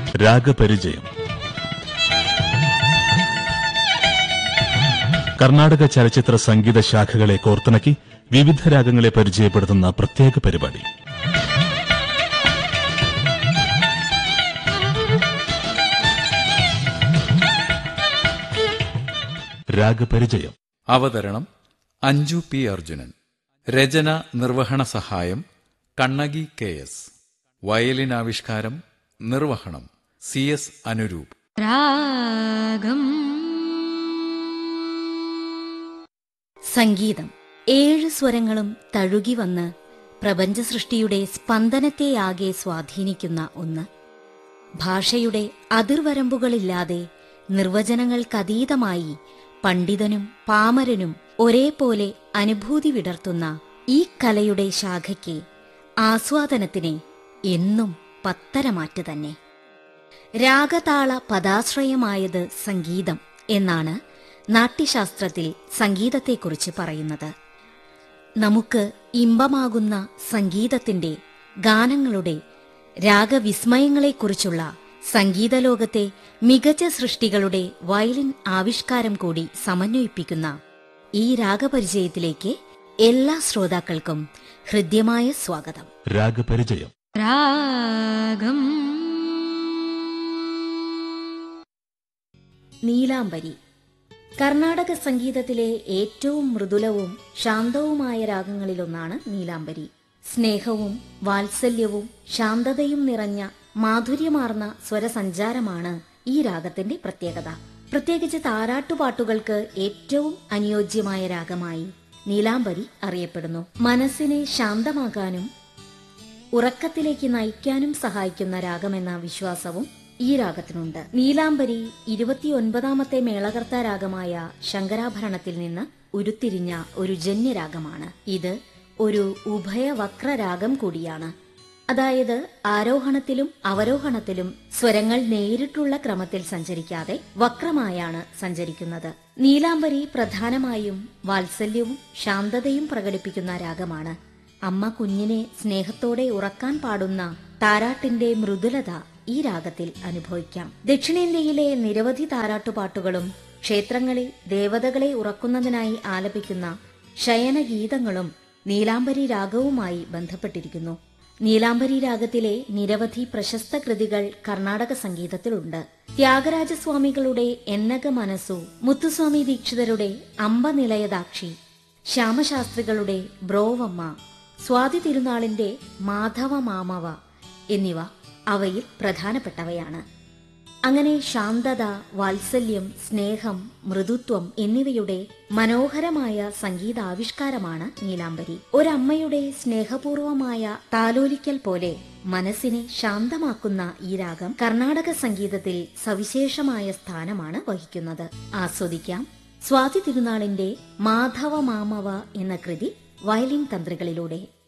രാഗപരിചയം കർണാടക ചലച്ചിത്ര സംഗീത ശാഖകളെ കോർത്തിണക്കി വിവിധ രാഗങ്ങളെ പരിചയപ്പെടുത്തുന്ന പ്രത്യേക പരിപാടി രാഗപരിചയം അവതരണം അഞ്ജു പി അർജുനൻ രചന നിർവഹണ സഹായം കണ്ണകി കെ എസ് വയലിൻ ആവിഷ്കാരം നിർവഹണം സി എസ് അനുരൂപ് രാഗം സംഗീതം ഏഴ് സ്വരങ്ങളും തഴുകി വന്ന് പ്രപഞ്ച സൃഷ്ടിയുടെ സ്പന്ദനത്തെയാകെ സ്വാധീനിക്കുന്ന ഒന്ന് ഭാഷയുടെ അതിർവരമ്പുകളില്ലാതെ നിർവചനങ്ങൾക്കതീതമായി പണ്ഡിതനും പാമരനും ഒരേപോലെ അനുഭൂതി വിടർത്തുന്ന ഈ കലയുടെ ശാഖയ്ക്ക് ആസ്വാദനത്തിന് എന്നും പത്തരമാറ്റ് തന്നെ രാഗതാള പദാശ്രയമായത് സംഗീതം എന്നാണ് നാട്യശാസ്ത്രത്തിൽ സംഗീതത്തെക്കുറിച്ച് പറയുന്നത് നമുക്ക് ഇമ്പമാകുന്ന സംഗീതത്തിന്റെ ഗാനങ്ങളുടെ രാഗവിസ്മയങ്ങളെക്കുറിച്ചുള്ള സംഗീതലോകത്തെ മികച്ച സൃഷ്ടികളുടെ വയലിൻ ആവിഷ്കാരം കൂടി സമന്വയിപ്പിക്കുന്ന ഈ രാഗപരിചയത്തിലേക്ക് എല്ലാ ശ്രോതാക്കൾക്കും ഹൃദ്യമായ സ്വാഗതം രാഗപരിചയം രാഗം നീലാംബരി കർണാടക സംഗീതത്തിലെ ഏറ്റവും മൃദുലവും ശാന്തവുമായ രാഗങ്ങളിലൊന്നാണ് നീലാംബരി സ്നേഹവും വാത്സല്യവും ശാന്തതയും നിറഞ്ഞ മാധുര്യമാർന്ന സ്വരസഞ്ചാരമാണ് ഈ രാഗത്തിന്റെ പ്രത്യേകത പ്രത്യേകിച്ച് താരാട്ടുപാട്ടുകൾക്ക് ഏറ്റവും അനുയോജ്യമായ രാഗമായി നീലാംബരി അറിയപ്പെടുന്നു മനസ്സിനെ ശാന്തമാക്കാനും ഉറക്കത്തിലേക്ക് നയിക്കാനും സഹായിക്കുന്ന രാഗമെന്ന വിശ്വാസവും ഈ രാഗത്തിനുണ്ട് നീലാംബരി ഇരുപത്തിയൊൻപതാമത്തെ മേളകർത്ത രാഗമായ ശങ്കരാഭരണത്തിൽ നിന്ന് ഉരുത്തിരിഞ്ഞ ഒരു ജന്യരാഗമാണ് ഇത് ഒരു ഉഭയവക്ര രാഗം കൂടിയാണ് അതായത് ആരോഹണത്തിലും അവരോഹണത്തിലും സ്വരങ്ങൾ നേരിട്ടുള്ള ക്രമത്തിൽ സഞ്ചരിക്കാതെ വക്രമായാണ് സഞ്ചരിക്കുന്നത് നീലാംബരി പ്രധാനമായും വാത്സല്യവും ശാന്തതയും പ്രകടിപ്പിക്കുന്ന രാഗമാണ് അമ്മ കുഞ്ഞിനെ സ്നേഹത്തോടെ ഉറക്കാൻ പാടുന്ന താരാട്ടിന്റെ മൃദുലത ഈ രാഗത്തിൽ അനുഭവിക്കാം ദക്ഷിണേന്ത്യയിലെ നിരവധി താരാട്ടുപാട്ടുകളും ക്ഷേത്രങ്ങളിൽ ദേവതകളെ ഉറക്കുന്നതിനായി ആലപിക്കുന്ന ശയനഗീതങ്ങളും നീലാംബരി രാഗവുമായി ബന്ധപ്പെട്ടിരിക്കുന്നു നീലാംബരി രാഗത്തിലെ നിരവധി പ്രശസ്ത കൃതികൾ കർണാടക സംഗീതത്തിലുണ്ട് ത്യാഗരാജസ്വാമികളുടെ എന്നക മനസ്സു മുത്തുസ്വാമി ദീക്ഷിതരുടെ അമ്പനിലയദാക്ഷി ശ്യാമശാസ്ത്രികളുടെ ബ്രോവമ്മ സ്വാതി തിരുനാളിന്റെ മാധവ മാമവ എന്നിവ അവയിൽ പ്രധാനപ്പെട്ടവയാണ് അങ്ങനെ ശാന്തത വാത്സല്യം സ്നേഹം മൃദുത്വം എന്നിവയുടെ മനോഹരമായ സംഗീതാവിഷ്കാരമാണ് നീലാംബരി ഒരമ്മയുടെ സ്നേഹപൂർവമായ താലോലിക്കൽ പോലെ മനസ്സിനെ ശാന്തമാക്കുന്ന ഈ രാഗം കർണാടക സംഗീതത്തിൽ സവിശേഷമായ സ്ഥാനമാണ് വഹിക്കുന്നത് ആസ്വദിക്കാം സ്വാതി തിരുനാളിന്റെ മാധവ മാമവ എന്ന കൃതി വയലിൻ തന്ത്രികളിലൂടെ